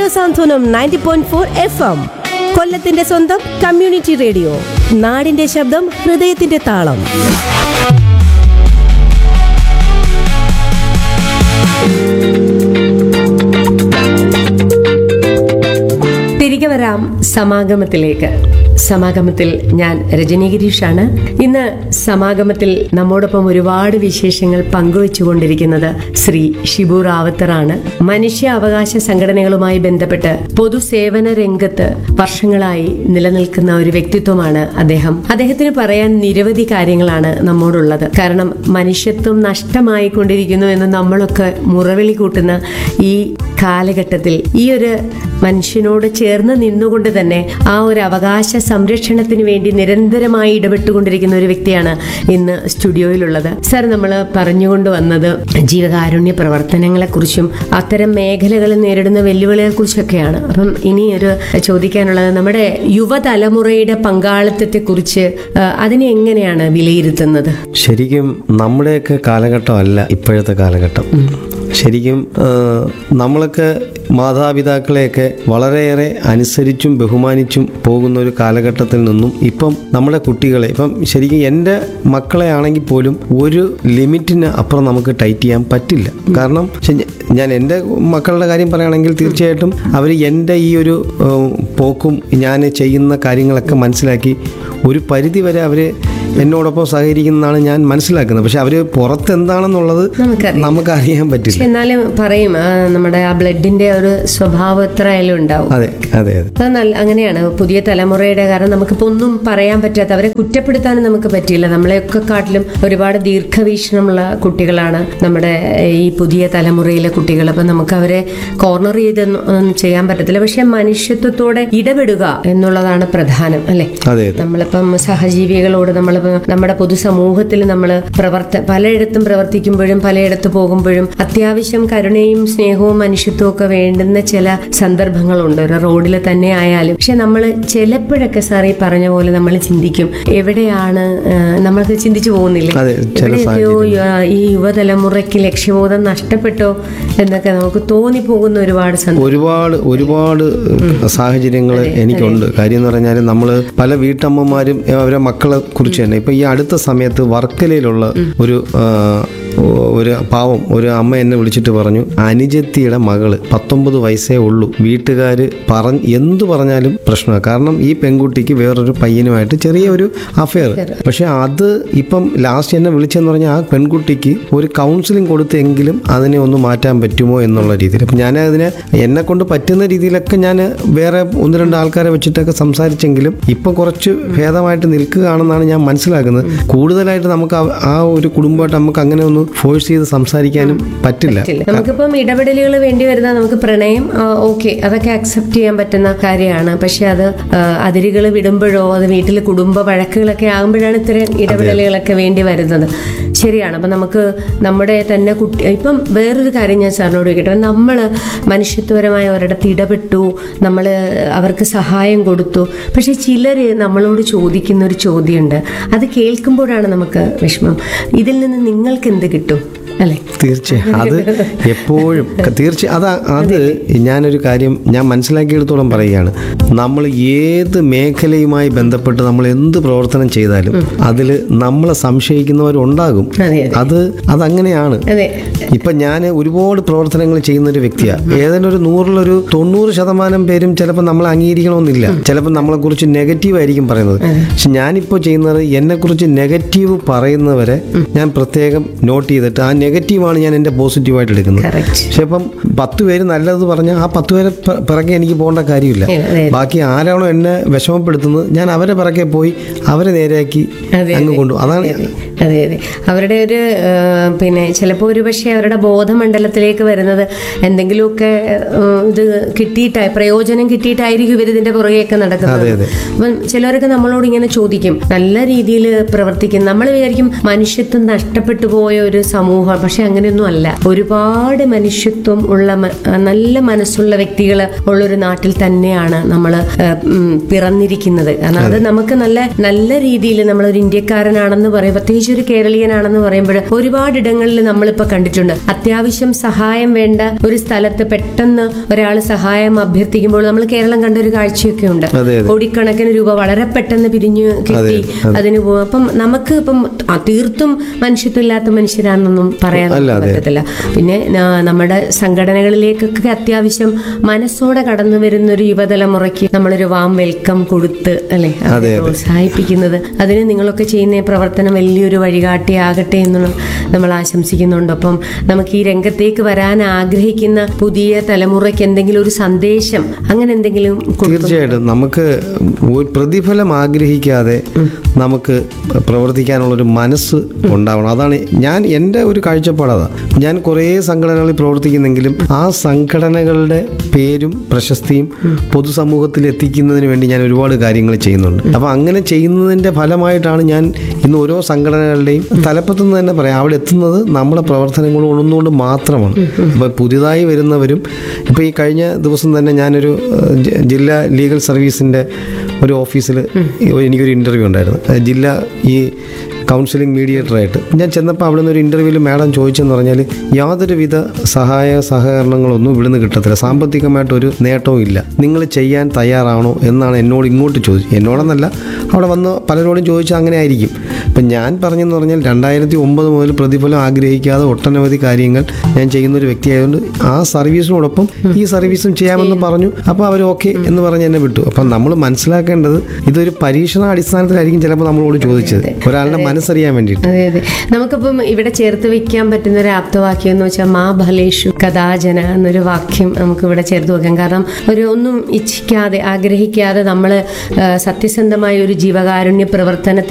സാന്ത്വനം ninety point four F M കൊല്ലത്തിന്റെ സ്വന്തം community radio നാടിന്റെ ശബ്ദം ഹൃദയത്തിന്റെ താളം തിരികെ വരാം സമാഗമത്തിലേക്ക് സമാഗമത്തിൽ ഞാൻ രജനി ഗിരീഷാണ് ഇന്ന് സമാഗമത്തിൽ നമ്മോടൊപ്പം ഒരുപാട് വിശേഷങ്ങൾ പങ്കുവെച്ചുകൊണ്ടിരിക്കുന്നത് ശ്രീ ഷിബു റാവത്തറാണ് മനുഷ്യ അവകാശ സംഘടനകളുമായി ബന്ധപ്പെട്ട് പൊതുസേവന രംഗത്ത് വർഷങ്ങളായി നിലനിൽക്കുന്ന ഒരു വ്യക്തിത്വമാണ് അദ്ദേഹം അദ്ദേഹത്തിന് പറയാൻ നിരവധി കാര്യങ്ങളാണ് നമ്മോടുള്ളത് കാരണം മനുഷ്യത്വം നഷ്ടമായിക്കൊണ്ടിരിക്കുന്നു എന്ന് നമ്മളൊക്കെ മുറവിളി കൂട്ടുന്ന ഈ കാലഘട്ടത്തിൽ ഈ ഒരു മനുഷ്യനോട് ചേർന്ന് നിന്നുകൊണ്ട് തന്നെ ആ ഒരു അവകാശ സംരക്ഷണത്തിന് വേണ്ടി നിരന്തരമായി ഇടപെട്ടുകൊണ്ടിരിക്കുന്ന ഒരു വ്യക്തിയാണ് ഇന്ന് സ്റ്റുഡിയോയിലുള്ളത് സർ നമ്മൾ പറഞ്ഞുകൊണ്ട് വന്നത് ജീവകാരുണ്യ പ്രവർത്തനങ്ങളെക്കുറിച്ചും അത്തരം മേഖലകളിൽ നേരിടുന്ന വെല്ലുവിളികളെക്കുറിച്ചൊക്കെയാണ് അപ്പം ഇനി ഒരു ചോദിക്കാനുള്ളത് നമ്മുടെ യുവതലമുറയുടെ പങ്കാളിത്തത്തെക്കുറിച്ച് ആ, അതിനെ എങ്ങനെയാണ് വിലയിരുത്തുന്നത് ശരിക്കും നമ്മുടെയൊക്കെ കാലഘട്ടമല്ല ഇപ്പോഴത്തെ കാലഘട്ടം ശരിക്കും ആ, നമ്മളൊക്കെ മാതാപിതാക്കളെയൊക്കെ വളരെയേറെ അനുസരിച്ചും ബഹുമാനിച്ചും പോകുന്ന ഒരു കാലഘട്ടത്തിൽ നിന്നും ഇപ്പം നമ്മുടെ കുട്ടികളെ ഇപ്പം ശരിക്കും എൻ്റെ മക്കളെ ആണെങ്കിൽ പോലും ഒരു ലിമിറ്റിന് അപ്പുറം നമുക്ക് ടൈറ്റ് ചെയ്യാൻ പറ്റില്ല കാരണം ശ- ഞാൻ എൻ്റെ മക്കളുടെ കാര്യം പറയുകയാണെങ്കിൽ തീർച്ചയായിട്ടും അവർ എൻ്റെ ഈ ഒരു ഏഹ്, പോക്കും ഞാൻ ചെയ്യുന്ന കാര്യങ്ങളൊക്കെ മനസ്സിലാക്കി ഒരു പരിധി വരെ അവർ എന്നോടൊപ്പം സഹകരിക്കുന്നതാണ് ഞാൻ മനസ്സിലാക്കുന്നത് പക്ഷെ അവർ പുറത്ത് എന്താണെന്നുള്ളത് നമുക്കറിയാം. നമുക്ക് അറിയാൻ പറ്റില്ല പക്ഷെ എന്നാലും പറയും ആ, നമ്മുടെ ആ ബ്ലഡിന്റെ ഒരു സ്വഭാവം എത്ര ആയാലും ഉണ്ടാവും അതെ അതെ അതെ അത് നല്ല അങ്ങനെയാണ് പുതിയ തലമുറയുടെ കാരണം നമുക്കിപ്പോൾ ഒന്നും പറയാൻ പറ്റാത്ത അവരെ കുറ്റപ്പെടുത്താനും നമുക്ക് പറ്റില്ല നമ്മളെയൊക്കെ കാട്ടിലും ഒരുപാട് ദീർഘവീക്ഷണമുള്ള കുട്ടികളാണ് നമ്മുടെ ഈ പുതിയ തലമുറയിലെ കുട്ടികൾ അപ്പം നമുക്ക് അവരെ കോർണർ ചെയ്തൊന്നും ഒന്നും ചെയ്യാൻ പറ്റത്തില്ല പക്ഷെ മനുഷ്യത്വത്തോടെ ഇടപെടുക എന്നുള്ളതാണ് പ്രധാനം അല്ലെ അതെ അതെ നമ്മളിപ്പം സഹജീവികളോട് നമ്മളിപ്പം നമ്മുടെ പൊതുസമൂഹത്തിൽ നമ്മൾ പ്രവർത്ത പലയിടത്തും പ്രവർത്തിക്കുമ്പോഴും പലയിടത്ത് പോകുമ്പോഴും അത്യാവശ്യം കരുണയും സ്നേഹവും മനുഷ്യത്വവും ഒക്കെ വേണ്ടുന്ന ചില സന്ദർഭങ്ങളുണ്ട് ഒരു റോഡിൽ തന്നെ ആയാലും പക്ഷെ നമ്മൾ ചിലപ്പോഴൊക്കെ സാർ ഈ പറഞ്ഞ പോലെ നമ്മൾ ചിന്തിക്കും എവിടെയാണ് ആ, നമ്മൾക്ക് ചിന്തിച്ചു പോകുന്നില്ലേ അതെ, ചില എവിടെയൊക്കെയോ യ- ഈ യുവതലമുറയ്ക്ക് ലക്ഷ്യബോധം നഷ്ടപ്പെട്ടോ എന്നൊക്കെ നമുക്ക് തോന്നിപ്പോകുന്ന ഒരുപാട് സന്ദർഭം ഒരുപാട് ഒരുപാട് സാഹചര്യങ്ങൾ എനിക്കുണ്ട് കാര്യം എന്ന് പറഞ്ഞാൽ നമ്മൾ പല വീട്ടമ്മമാരും അവരെ മക്കളെ കുറിച്ച് തന്നെ ഇപ്പം ഈ അടുത്ത സമയത്ത് വർക്കലയിലുള്ള ഒരു ആ, ഒരു പാവം ഒരു അമ്മ എന്നെ വിളിച്ചിട്ട് പറഞ്ഞു അനുജത്തിയുടെ മകള് പത്തൊമ്പത് വയസ്സേ ഉള്ളൂ വീട്ടുകാർ പറഞ്ഞ് എന്തു പറഞ്ഞാലും പ്രശ്നമാണ് കാരണം ഈ പെൺകുട്ടിക്ക് വേറൊരു പയ്യനുമായിട്ട് ചെറിയ ഒരു അഫെയർ പക്ഷെ അത് ഇപ്പം ലാസ്റ്റ് എന്നെ വിളിച്ചെന്ന് പറഞ്ഞാൽ ആ പെൺകുട്ടിക്ക് ഒരു കൗൺസിലിംഗ് കൊടുത്തെങ്കിലും അതിനെ ഒന്ന് മാറ്റാൻ പറ്റുമോ എന്നുള്ള രീതിയിൽ അപ്പം ഞാൻ അതിനെ എന്നെ കൊണ്ട് പറ്റുന്ന രീതിയിലൊക്കെ ഞാൻ വേറെ ഒന്ന് രണ്ട് ആൾക്കാരെ വെച്ചിട്ടൊക്കെ സംസാരിച്ചെങ്കിലും ഇപ്പം കുറച്ച് ഭേദമായിട്ട് നിൽക്കുകയാണെന്നാണ് ഞാൻ മനസ്സിലാക്കുന്നത് കൂടുതലായിട്ട് നമുക്ക് ആ- ആ ഒരു കുടുംബമായിട്ട് നമുക്ക് അങ്ങനെ ഒന്ന് ഫോഴ്സ് ചെയ്ത് സംസാരിക്കാനും പറ്റില്ല പറ്റില്ല നമുക്കിപ്പം ഇടപെടലുകൾ വേണ്ടി വരുന്ന നമുക്ക് പ്രണയം ഓക്കെ അതൊക്കെ അക്സെപ്റ്റ് ചെയ്യാൻ പറ്റുന്ന കാര്യമാണ് പക്ഷെ അത് അതിരുകൾ വിടുമ്പോഴോ അത് വീട്ടിൽ കുടുംബ വഴക്കുകളൊക്കെ ആകുമ്പോഴാണ് ഇത്തരം ഇടപെടലുകളൊക്കെ വേണ്ടി വരുന്നത് ശരിയാണ് അപ്പം നമുക്ക് നമ്മുടെ തന്നെ കുട്ടി ഇപ്പം വേറൊരു കാര്യം ഞാൻ സാറിനോട് ചോദിക്കട്ടെ നമ്മൾ മനുഷ്യത്വപരമായ ഒരിടത്ത് ഇടപെട്ടു നമ്മൾ അവർക്ക് സഹായം കൊടുത്തു പക്ഷെ ചിലർ നമ്മളോട് ചോദിക്കുന്ന ഒരു ചോദ്യമുണ്ട് അത് കേൾക്കുമ്പോഴാണ് നമുക്ക് വിഷമം ഇതിൽ നിന്ന് നിങ്ങൾക്ക് എന്ത് കിട്ടും അല്ലേ തീർച്ചയായും അത് എപ്പോഴും തീർച്ച അത് അത് ഞാനൊരു കാര്യം ഞാൻ മനസ്സിലാക്കിയെടുത്തോളം പറയുകയാണ് നമ്മൾ ഏത് മേഖലയുമായി ബന്ധപ്പെട്ട് നമ്മൾ എന്ത് പ്രവർത്തനം ചെയ്താലും അതിൽ നമ്മളെ സംശയിക്കുന്നവരുണ്ടാകും അതെ അതെ അത് അതങ്ങനെയാണ് അതെ ഇപ്പം ഞാൻ ഒരുപാട് പ്രവർത്തനങ്ങൾ ചെയ്യുന്ന ഒരു വ്യക്തിയാണ് ഏതെങ്കിലും ഒരു നൂറിലൊരു തൊണ്ണൂറ് ശതമാനം പേരും ചിലപ്പോൾ നമ്മളെ അംഗീകരിക്കണമെന്നില്ല ചിലപ്പോൾ നമ്മളെക്കുറിച്ച് നെഗറ്റീവ് ആയിരിക്കും പറയുന്നത് പക്ഷെ ഞാനിപ്പോൾ ചെയ്യുന്നത് എന്നെക്കുറിച്ച് നെഗറ്റീവ് പറയുന്നവരെ ഞാൻ പ്രത്യേകം നോട്ട് ചെയ്തിട്ട് ആ നെഗറ്റീവാണ് ഞാൻ എൻ്റെ പോസിറ്റീവായിട്ട് എടുക്കുന്നത് കറക്റ്റ് പക്ഷെ ഇപ്പം പത്ത് പേര് നല്ലത് പറഞ്ഞാൽ ആ പത്ത് പേരെ പി- പിറകെ എനിക്ക് പോകേണ്ട കാര്യമില്ല അതെ ബാക്കി ആരാണോ എന്നെ വിഷമപ്പെടുത്തുന്നത് ഞാൻ അവരെ പിറകെ പോയി അവരെ നേരെയാക്കി അതെ, അങ്ങ് കൊണ്ടു അതാണ് അതെ അതെ അവരുടെ ഒരു ആ, പിന്നെ ചിലപ്പോൾ ഒരു പക്ഷേ അവരുടെ ബോധമണ്ഡലത്തിലേക്ക് വരുന്നത് എന്തെങ്കിലുമൊക്കെ ആ, ഇത് കിട്ടിയിട്ടായി പ്രയോജനം കിട്ടിയിട്ടായിരിക്കും ഇവർ ഇതിന്റെ പുറകെയൊക്കെ നടക്കുന്നത് അതെ, അതെ. അപ്പം ചിലരൊക്കെ നമ്മളോട് ഇങ്ങനെ ചോദിക്കും നല്ല രീതിയിൽ പ്രവർത്തിക്കും നമ്മൾ വിചാരിക്കും മനുഷ്യത്വം നഷ്ടപ്പെട്ടു പോയ ഒരു സമൂഹം പക്ഷെ അങ്ങനെയൊന്നും അല്ല ഒരുപാട് മനുഷ്യത്വം ഉള്ള മ- നല്ല മനസ്സുള്ള വ്യക്തികൾ ഉള്ളൊരു നാട്ടിൽ തന്നെയാണ് നമ്മൾ പിറന്നിരിക്കുന്നത് കാരണം അത് നമുക്ക് നല്ല നല്ല രീതിയിൽ നമ്മളൊരു ഇന്ത്യക്കാരനാണെന്ന് പറയും പ്രത്യേകിച്ച് ഒരു കേരളീയനാണെന്ന് ആണെന്ന് പറയുമ്പോൾ ഒരുപാടിടങ്ങളിൽ നമ്മളിപ്പോൾ കണ്ടിട്ടുണ്ട് അത്യാവശ്യം സഹായം വേണ്ട ഒരു സ്ഥലത്ത് പെട്ടെന്ന് ഒരാൾ സഹായം അഭ്യർത്ഥിക്കുമ്പോൾ നമ്മൾ കേരളം കണ്ട ഒരു കാഴ്ചയൊക്കെ ഉണ്ട് അതെ, അതെ. കോടിക്കണക്കിന് രൂപ വളരെ പെട്ടെന്ന് പിരിഞ്ഞു കിട്ടി അതിന് പോകും അപ്പം നമുക്ക് ഇപ്പം ആ, തീർത്തും മനുഷ്യത്വമില്ലാത്ത മനുഷ്യരാണെന്നൊന്നും പറയാൻ അല്ല, അതെ. പറ്റത്തില്ല പിന്നെ ന- നമ്മുടെ സംഘടനകളിലേക്കൊക്കെ അത്യാവശ്യം മനസ്സോടെ കടന്നു വരുന്ന ഒരു യുവതലമുറയ്ക്ക് നമ്മളൊരു വാം വെൽക്കം കൊടുത്ത് അല്ലെ അവരെ പ്രോത്സാഹിപ്പിക്കുന്നത് അതിന് നിങ്ങളൊക്കെ ചെയ്യുന്ന ഈ പ്രവർത്തനം വലിയൊരു വഴികാട്ടിയാകട്ടെ എന്ന് നമ്മൾ ആശംസിക്കുന്നുണ്ട് അപ്പം നമുക്ക് ഈ രംഗത്തേക്ക് വരാൻ ആഗ്രഹിക്കുന്ന പുതിയ തലമുറയ്ക്ക് എന്തെങ്കിലും ഒരു സന്ദേശം അങ്ങനെ എന്തെങ്കിലും കൊടുക്കും തീർച്ചയായിട്ടും നമുക്ക് ഒരു പ്രതിഫലം ആഗ്രഹിക്കാതെ നമുക്ക് പ്രവർത്തിക്കാനുള്ളൊരു മനസ്സ് ഉണ്ടാവണം അതാണ് ഞാൻ എൻ്റെ ഒരു കാഴ്ചപ്പാട് അതാ ഞാൻ കുറേ സംഘടനകളിൽ പ്രവർത്തിക്കുന്നെങ്കിലും ആ സംഘടനകളുടെ പേരും പ്രശസ്തിയും പൊതുസമൂഹത്തിൽ എത്തിക്കുന്നതിന് വേണ്ടി ഞാൻ ഒരുപാട് കാര്യങ്ങൾ ചെയ്യുന്നുണ്ട് അപ്പോൾ അങ്ങനെ ചെയ്യുന്നതിൻ്റെ ഫലമായിട്ടാണ് ഞാൻ ഇന്ന് ഓരോ സംഘടനകളുടെയും തലപ്പത്തു നിന്ന് തന്നെ പറയാം അവിടെ എത്തുന്നത് നമ്മുടെ പ്രവർത്തനങ്ങൾ ഒന്നുകൊണ്ട് മാത്രമാണ് അപ്പോൾ പുതിയതായി വരുന്നവരും ഇപ്പോൾ ഈ കഴിഞ്ഞ ദിവസം തന്നെ ഞാനൊരു ഏഹ്, ജി- ജില്ലാ ലീഗൽ സർവീസിൻ്റെ ഒരു ഓഫീസിൽ എനിക്കൊരു ഇൻ്റർവ്യൂ ഉണ്ടായിരുന്നു ഏഹ്, ജില്ലാ ഈ കൗൺസിലിംഗ് മീഡിയേറ്ററായിട്ട് ഞാൻ ചെന്നപ്പോൾ അവിടെ നിന്ന് ഒരു ഇൻ്റർവ്യൂവിൽ മാഡം ചോദിച്ചെന്ന് പറഞ്ഞാൽ യാതൊരുവിധ സഹായ സഹകരണങ്ങളൊന്നും ഇവിടുന്ന് കിട്ടത്തില്ല സാമ്പത്തികമായിട്ട് ഒരു നേട്ടവും ഇല്ല നിങ്ങൾ ചെയ്യാൻ തയ്യാറാണോ എന്നാണ് എന്നോട് ഇങ്ങോട്ട് ചോദിച്ചത് എന്നോടെന്നല്ല അവിടെ വന്ന് പലരോടും ചോദിച്ചാൽ അങ്ങനെ ആയിരിക്കും അപ്പം ഞാൻ പറഞ്ഞെന്ന് പറഞ്ഞാൽ രണ്ടായിരത്തി ഒമ്പത് മുതൽ പ്രതിഫലം ആഗ്രഹിക്കാതെ ഒട്ടനവധി കാര്യങ്ങൾ ഞാൻ ചെയ്യുന്ന ഒരു വ്യക്തിയായതുകൊണ്ട് ആ സർവീസിനോടൊപ്പം ഈ സർവീസും ചെയ്യാമെന്ന് പറഞ്ഞു അപ്പോൾ അവർ ഓക്കെ എന്ന് പറഞ്ഞ് എന്നെ വിട്ടു അപ്പം നമ്മൾ മനസ്സിലാക്കേണ്ടത് ഇതൊരു പരീക്ഷണ അടിസ്ഥാനത്തിലായിരിക്കും ചിലപ്പോൾ നമ്മളോട് ചോദിച്ചത് ഒരാളുടെ മനസ്സറിയാൻ വേണ്ടിയിട്ട് അതെ അതെ നമുക്കിപ്പം ഇവിടെ ചേർത്ത് വെക്കാൻ പറ്റുന്ന ഒരു ആപ്തവാക്യം എന്ന് വെച്ചാൽ മാ ഫലേഷു കഥാജന എന്നൊരു വാക്യം നമുക്ക് ഇവിടെ ചേർത്ത് വെക്കാം കാരണം ഒരു ഒന്നും ഇച്ഛിക്കാതെ ആഗ്രഹിക്കാതെ നമ്മൾ സത്യസന്ധമായ ഒരു ജീവകാരുണ്യ പ്രവർത്തനത്തിൽ